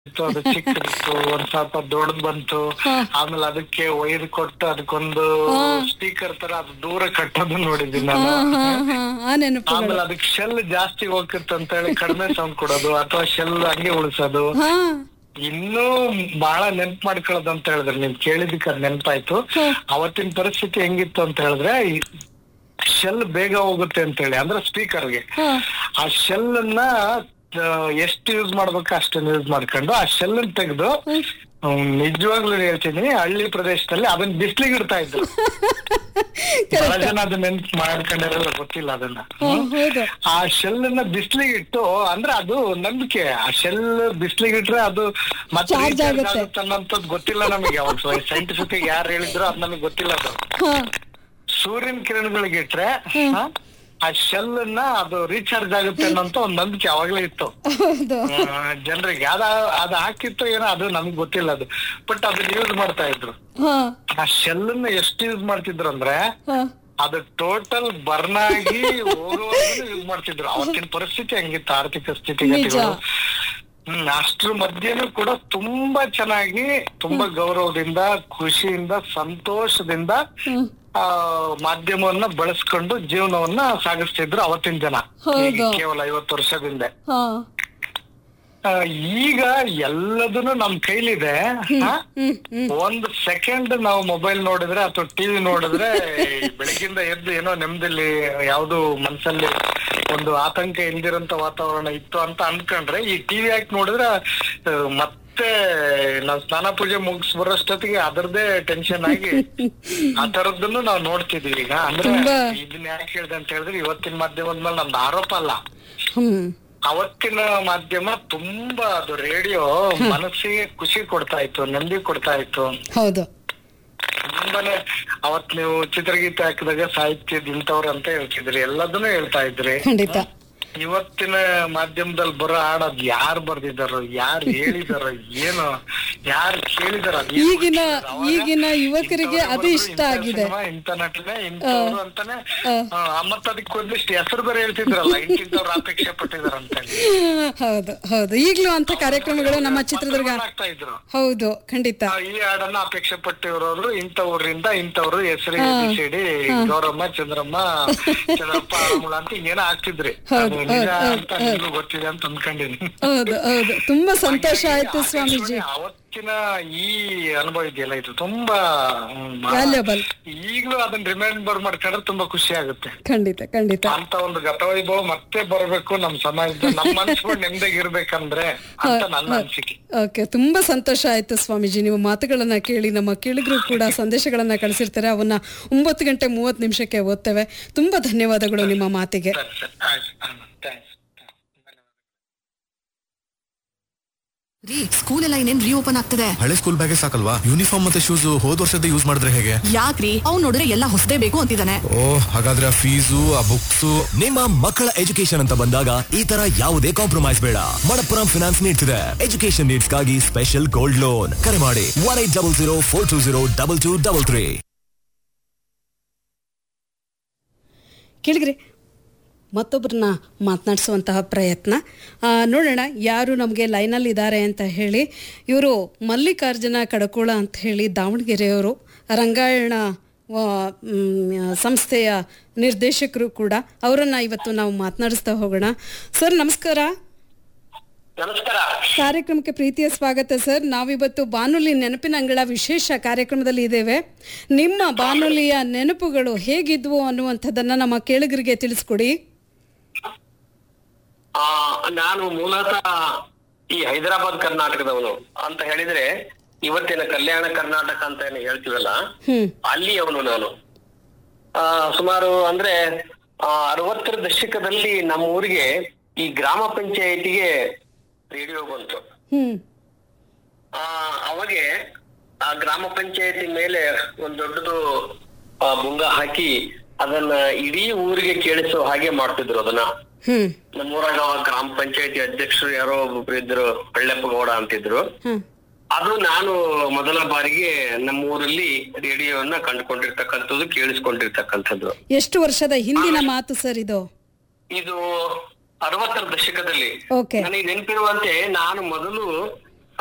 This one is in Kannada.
ಇತ್ತು ಅದು ಚಿಕ್ಕದಿತ್ತು ಒಂದ್ ಸ್ವಲ್ಪ ದೊಡ್ಡದ್ ಬಂತು ಆಮೇಲೆ ಅದಕ್ಕೆ ಒಯ್ದು ಕೊಟ್ಟು ಅದಕ್ಕೊಂದು ಸ್ಪೀಕರ್ ತರ ಅದು ದೂರ ಕಟ್ಟೋದು ನೋಡಿದ್ದೀನಿ ನಾನು ಹಾ ಹಾ ಆ ನೆನಪುಗಳು ಆಮೇಲೆ ಅದಕ್ಕೆ ಶೆಲ್ ಜಾಸ್ತಿ ಹೋಗಿತ್ತು ಅಂತ ಹೇಳಿ ಕಡಿಮೆ ಸೌಂಡ್ ಕೊಡೋದು ಅಥವಾ ಶೆಲ್ ಹಂಗೆ ಉಳಿಸೋದು ಹಾ ಇನ್ನೂ ಬಹಳ ನೆನ್ಪ್ ಮಾಡ್ಕೊಳ್ಳೋದು ಅಂತ ಹೇಳಿದ್ರೆ ನೀವ್ ಕೇಳಿದಕ್ಕೆ ಅದ್ ನೆನ್ಪಾಯ್ತು ಅವತ್ತಿನ ಪರಿಸ್ಥಿತಿ ಹೆಂಗಿತ್ತು ಅಂತ ಹೇಳಿದ್ರೆ ಶೆಲ್ ಬೇಗ ಹೋಗುತ್ತೆ ಅಂತ ಹೇಳಿ ಅಂದ್ರೆ ಸ್ಪೀಕರ್ಗೆ ಹಾ ಆ ಶೆಲ್ ಅನ್ನ ಆ, ಎಷ್ಟು ಯೂಸ್ ಮಾಡ್ಬೇಕು ಅಷ್ಟನ್ನ ಯೂಸ್ ಮಾಡ್ಕೊಂಡು ಆ ಶೆಲ್ ಅನ್ನ ತೆಗೆದು ನಿಜವಾಗ್ಲೂ ಹೇಳ್ತೀನಿ ಹಳ್ಳಿ ಪ್ರದೇಶದಲ್ಲಿ ಅದನ್ನ ಬಿಸ್ಲಿಗೆ ಇಡ್ತಾ ಇದ್ರು ಬಹಳ ಜನ ಅದನ್ನ ನೆನ್ಪ್ ಮಾಡ್ಕೊಂಡಿರಲ್ಲ ಗೊತ್ತಿಲ್ಲ ಅದನ್ನ ಹ್ಮ್, ಹೌದು ಆ ಶೆಲ್ ಅನ್ನ ಬಿಸ್ಲಿಗೆ ಇಟ್ಟು ಅಂದ್ರೆ ಅದು ನಂಬಿಕೆ ಆ ಶೆಲ್ ಬಿಸ್ಲಿಗೆ ಇಟ್ರೆ ಅದು ಮತ್ತೆ Charge recharge ಆಗುತ್ತೆ. ಆಗುತ್ತೆ ಅನ್ನೋಂಥದ್ದು ಗೊತ್ತಿಲ್ಲ ನಮಗೆ ಅವಾಗ ಸೈಂಟಿಫಿಕ್ ಯಾರು ಹೇಳಿದ್ರು ಅದ್ ನಮಗೆ ಗೊತ್ತಿಲ್ಲ ಅದು ಹಾ ಸೂರ್ಯನ ಕಿರಣಗಳಿಗೆ ಇಟ್ರೆ ಆ, ಆ ಶೆಲ್ ಅನ್ನ ಅದು ರೀಚಾರ್ಜ್ ಆಗುತ್ತೆ ಅನ್ನೋಂತ ಒಂದ್ ನಂಬಿಕೆ ಅವಾಗ್ಲೇ ಇತ್ತು ಹೌದು ಜನರಿಗೆ ಅದ ಅದ್ ಹಾಕಿತ್ತು ಏನೋ ಅದು ನಮ್ಗೆ ಗೊತ್ತಿಲ್ಲ ಅದು ಬಟ್ ಅದನ್ನ ಯೂಸ್ ಮಾಡ್ತಾ ಇದ್ರು ಹಾ ಆ ಶೆಲ್ ಅನ್ನ ಎಷ್ಟು ಯೂಸ್ ಮಾಡ್ತಿದ್ರು ಅಂದ್ರೆ ಹಾ ಅದು ಟೋಟಲ್ ಬರ್ನ್ ಆಗಿ ಹೋಗೋವರೆಗೂ ಯೂಸ್ ಮಾಡ್ತಿದ್ರು ಅವತ್ತಿನ ಪರಿಸ್ಥಿತಿ ಹೆಂಗಿತ್ತು ಆರ್ಥಿಕ ಸ್ಥಿತಿಗತಿಗಳು ಹ್ಮ್ ಅಷ್ಟ್ರ ಮಧ್ಯನೂ ಕೂಡ ತುಂಬಾ ಚೆನ್ನಾಗಿ ತುಂಬಾ ಗೌರವದಿಂದ ಖುಷಿಯಿಂದ ಸಂತೋಷದಿಂದ ಹ್ಮ್. ಆ ಮಾಧ್ಯಮವನ್ನ ಬಳಸ್ಕೊಂಡು ಜೀವನವನ್ನ ಸಾಗಿಸ್ತಿದ್ರು ಅವತ್ತಿನ ಜನ ಹೌದು. ಈಗ ಕೇವಲ ಐವತ್ತು ವರ್ಷದಿಂದ ಹಾ ಆ, ಈಗ ಎಲ್ಲದನ್ನು ನಮ್ ಕೈಲಿದೆ ಹಾ? ಹ್ಮ್ ಹ್ಮ್ ಒಂದು ಸೆಕೆಂಡ್ ನಾವು ಮೊಬೈಲ್ ನೋಡಿದ್ರೆ ಅಥವಾ ಟಿವಿ ನೋಡಿದ್ರೆ ಬೆಳಗಿಂದ ಎದ್ದು ಏನೋ ನೆಮ್ಮದಿಲ್ಲಿ ಯಾವ್ದು ಮನ್ಸಲ್ಲಿ ಒಂದು ಆತಂಕ ಇಲ್ದಿರಂತ ವಾತಾವರಣ ಇತ್ತು ಅಂತ ಅನ್ಕೊಂಡ್ರೆ ಈ ಟಿವಿ ಹಾಕಿ ನೋಡಿದ್ರೆ ಆ, ಮತ್ತೆ ನಾವು ಸ್ನಾನ ಪೂಜೆ ಮುಗಿಸ್ ಬರೋಷ್ಟೊತ್ತಿಗೆ ಅದರದೇ ಟೆನ್ಷನ್ ಆಗಿ ಆ ತರದ್ದನ್ನು ನಾವು ನೋಡ್ತಿದೀವಿ ಈಗ ಅಂದ್ರೆ ತುಂಬಾ- ಇದನ್ನ ಯಾಕೆ ಹೇಳ್ದೆ ಅಂತ ಹೇಳಿದ್ರೆ ಇವತ್ತಿನ ಮಾಧ್ಯಮದ ಮೇಲೆ ನಮ್ದು ಆರೋಪ ಅಲ್ಲ ಹ್ಮ್ ಅವತ್ತಿನ ಮಾಧ್ಯಮ ತುಂಬಾ ಅದು ರೇಡಿಯೋ ಮನಸ್ಸಿಗೆ ಖುಷಿ ಕೊಡ್ತಾ ಇತ್ತು ನೆಮ್ಮದಿ ಕೊಡ್ತಾ ಇತ್ತು ಹೌದು ತುಂಬಾನೇ ಅವತ್ ನೀವು ಚಿತ್ರಗೀತೆ ಹಾಕಿದಾಗ ಸಾಹಿತ್ಯದ ಇಂಥವ್ರು ಅಂತ ಹೇಳ್ತಿದ್ರಿ ಎಲ್ಲದನ್ನೂ ಹೇಳ್ತಾ ಇದ್ರಿ ಖಂಡಿತ ಇವತ್ತಿನ ಮಾಧ್ಯಮದಲ್ಲಿ ಬರೋ ಹಾಡದ್ ಯಾರು ಬರ್ದಿದಾರೋ ಯಾರು ಹೇಳಿದಾರೋ ಏನು ಯಾರು ಕೇಳಿದಾರ ಈಗಿನ ಈಗಿನ ಯುವಕರಿಗೆ ಅದು ಇಷ್ಟ ಆಗಿದೆ ಇಂಥ ನಟನೆ ಇಂಥವ್ರು ಅಂತಾನೆ ಆ, ಮತ್ತ್ ಅದಕ್ಕೆ ಒಂದಿಷ್ಟು ಹೆಸರು ಬೇರೆ ಹೇಳ್ತಿದ್ರಲ್ಲ ಇಂತಿಂತವ್ರು ಅಪೇಕ್ಷೆ ಪಟ್ಟಿದಾರ ಅಂತ ಹೇಳಿ. ಹೌದು ಹೌದು ಈಗ್ಲೂ ಅಂತ ಕಾರ್ಯಕ್ರಮಗಳು ನಮ್ಮ ಚಿತ್ರದುರ್ಗ ಆಗ್ತಾ ಇದ್ರು ಹೌದು ಖಂಡಿತ ಆ, ಈ ಹಾಡನ್ನ ಅಪೇಕ್ಷೆ ಪಟ್ಟಿರೋರು ಇಂಥ ಊರಿಂದ ಇಂಥವ್ರು ಹೆಸರು ಎಬಿಸಿಡಿ ಗೌರಮ್ಮ ಚಂದ್ರಮ್ಮ ಚಂದ್ರಪ್ಪ ಆರಮುಳ ಅಂತ ಹಿಂಗೇನೋ ಆಗ್ತಿದ್ರಿ ಹೌದು, ಅದು ನಿಜ ಹೌದು, ಅಂತ ನಿಮ್ಗೂ ಗೊತ್ತಿದೆ ಅಂತ ಅನ್ಕೊಂಡಿನಿ ಹೌದು ಹೌದು ತುಂಬಾ ಸಂತೋಷ ಆಯ್ತು ಸ್ವಾಮೀಜಿ ಅವತ್ತಿನ ಈ ಅನುಭವ ಇದೆಯಲ್ಲ ಇದು ತುಂಬಾ ಹ್ಮ್, ಬಹಳ- ವ್ಯಾಲ್ಯೂಬಲ್ ಈಗ್ಲೂ ಅದನ್ನ ರಿಮೆಂಬರ್ ಮಾಡ್ಕೊಂಡ್ರೆ ತುಂಬಾ ಖುಷಿ ಆಗುತ್ತೆ ಖಂಡಿತ ಖಂಡಿತ ಅಂತ ಒಂದು ಗತವೈಭವ ಮತ್ತೆ ಬರಬೇಕು ನಮ್ ಸಮಾಜದ ನಮ್ಮ ಮನ್ಸುಗಳು ನೆಮ್ಮದಿಗೆ ಇರ್ಬೇಕಂದ್ರೆ ಅಂತ ನನ್ನ ಅನಿಸಿಕೆ ಓಕೆ ತುಂಬಾ ಸಂತೋಷ ಆಯ್ತು ಸ್ವಾಮೀಜಿ ನೀವು ಮಾತುಗಳನ್ನ ಕೇಳಿ ನಮ್ಮ ಕೇಳಿದ್ರು ಕೂಡ ಸಂದೇಶಗಳನ್ನ ಕಳಿಸಿರ್ತಾರೆ ಅವನ್ನ ಒಂಬತ್ತು ಗಂಟೆ ಮೂವತ್ತು ನಿಮಿಷಕ್ಕೆ ಓದ್ತೇವೆ ತುಂಬಾ ಧನ್ಯವಾದಗಳು ನಿಮ್ಮ ಮಾತಿಗೆ ಸರಿ ಸರಿ ಆಯ್ತು ಥ್ಯಾಂಕ್ಸ್ ರೀ ಸ್ಕೂಲ್ ಎಲ್ಲ ಇನ್ನೇನ್ ರೀಓಪನ್ ಆಗ್ತದೆ ಹಳೆ ಸ್ಕೂಲ್ ಬ್ಯಾಗೇ ಸಾಕಲ್ವಾ ಯೂನಿಫಾರ್ಮ್ ಮತ್ತೆ ಶೂಸ್ ಹೋದ್ ವರ್ಷದ ಯೂಸ್ ಮಾಡಿದ್ರೆ ಹೇಗೆ ಯಾಕ್ರಿ ಅವ್ನ್ ನೋಡಿದ್ರೆ ಎಲ್ಲ ಹೊಸದೇ ಬೇಕು ಅಂತಿದ್ದಾನೆ ಓ ಹಾಗಾದ್ರೆ ಆ ಫೀಸು ಆ ಬುಕ್ಸ್ ನಿಮ್ಮ ಮಕ್ಕಳ ಎಜುಕೇಶನ್ ಅಂತ ಬಂದಾಗ ಈ ತರ ಯಾವುದೇ ಕಾಂಪ್ರಮೈಸ್ ಬೇಡ ಮಣಪ್ಪುರಂ ಫಿನಾನ್ಸ್ ನೀಡ್ತಿದೆ ಎಜುಕೇಶನ್ ನೀಡ್ಸ್ ಗಾಗಿ ಸ್ಪೆಷಲ್ ಗೋಲ್ಡ್ ಲೋನ್ ಕರೆ ಮಾಡಿ one eight double zero four two zero double two double three ಕೇಳಿದ್ರಿ ಮತ್ತೊಬ್ಬರನ್ನ ಮಾತನಾಡಿಸುವಂತಹ ಪ್ರಯತ್ನ ಆ, ನೋಡೋಣ ಯಾರು ನಮಗೆ ಲೈನಲ್ಲಿ ಇದ್ದಾರೆ ಅಂತ ಹೇಳಿ ಇವರು ಮಲ್ಲಿಕಾರ್ಜುನ ಕಡಕೋಳ ಅಂತ ಹೇಳಿ ದಾವಣಗೆರೆಯವರು ರಂಗಾಯಣ ಆ, ಮ್, ಸಂಸ್ಥೆಯ ನಿರ್ದೇಶಕರು ಕೂಡ ಅವರನ್ನು ಇವತ್ತು ನಾವು ಮಾತನಾಡಿಸ್ತಾ ಹೋಗೋಣ ಸರ್ ನಮಸ್ಕಾರ ನಮಸ್ಕಾರ ಕಾರ್ಯಕ್ರಮಕ್ಕೆ ಪ್ರೀತಿಯ ಸ್ವಾಗತ ಸರ್ ನಾವಿವತ್ತು ಬಾನುಲಿ ನೆನಪಿನ ಅಂಗಳ ವಿಶೇಷ ಕಾರ್ಯಕ್ರಮದಲ್ಲಿ ಇದ್ದೇವೆ ನಿಮ್ಮ ಬಾನುಲಿಯ ನೆನಪುಗಳು ಹೇಗಿದ್ವು ಅನ್ನುವಂಥದ್ದನ್ನ ನಮ್ಮ ಕೇಳುಗರಿಗೆ ತಿಳಿಸ್ಕೊಡಿ ಆ ನಾನು ಮೂಲತಃ ಈ ಹೈದರಾಬಾದ್ ಕರ್ನಾಟಕದವನು ಅಂತ ಹೇಳಿದ್ರೆ ಇವತ್ತಿನ ಕಲ್ಯಾಣ ಕರ್ನಾಟಕ ಅಂತ ಏನು ಹೇಳ್ತೀವಲ್ಲ ಹ್ಮ್ ಅಲ್ಲಿಯವನು ನಾನು ಆ ಸುಮಾರು ಅಂದ್ರೆ ಆ ಅರವತ್ತರ ದಶಕದಲ್ಲಿ ನಮ್ಮ ಊರಿಗೆ ಈ ಗ್ರಾಮ ಪಂಚಾಯತಿಗೆ ರೇಡಿಯೋ ಬಂತು ಹ್ಮ್ ಆ ಅವಾಗೆ ಆ ಗ್ರಾಮ ಪಂಚಾಯತಿ ಮೇಲೆ ಒಂದ್ ದೊಡ್ಡದು ಆ, ಬುಂಗ ಹಾಕಿ ಅದನ್ನ ಇಡೀ ಊರಿಗೆ ಕೇಳಿಸೋ ಹಾಗೆ ಮಾಡ್ತಿದ್ರು ಅದನ್ನ ಹ್ಮ್ ನಮ್ಮೂರಾಗ ಅವಾಗ ಗ್ರಾಮ ಪಂಚಾಯತಿ ಅಧ್ಯಕ್ಷರು ಯಾರೋ ಒಬ್ರು ಇದ್ರು ಹೊಳ್ಳೆಪ್ಪ ಗೌಡ ಅಂತಿದ್ರು ಹ್ಮ್ ಅದು ನಾನು ಮೊದಲ ಬಾರಿಗೆ ನಮ್ಮ ಊರಲ್ಲಿ ರೇಡಿಯೋವನ್ನ ಕಂಡುಕೊಂಡಿರ್ತಕ್ಕಂಥದ್ದು ಕೇಳಿಸ್ಕೊಂಡಿರ್ತಕ್ಕಂಥದ್ದು ಎಷ್ಟು ವರ್ಷದ ಹಿಂದಿನ ಮಾತು ಸರ್ ಇದು ಇದು ಅರವತ್ತರ ದಶಕದಲ್ಲಿ ಓಕೆ ನನಗೆ ನೆನಪಿರುವಂತೆ ನಾನು ಮೊದಲು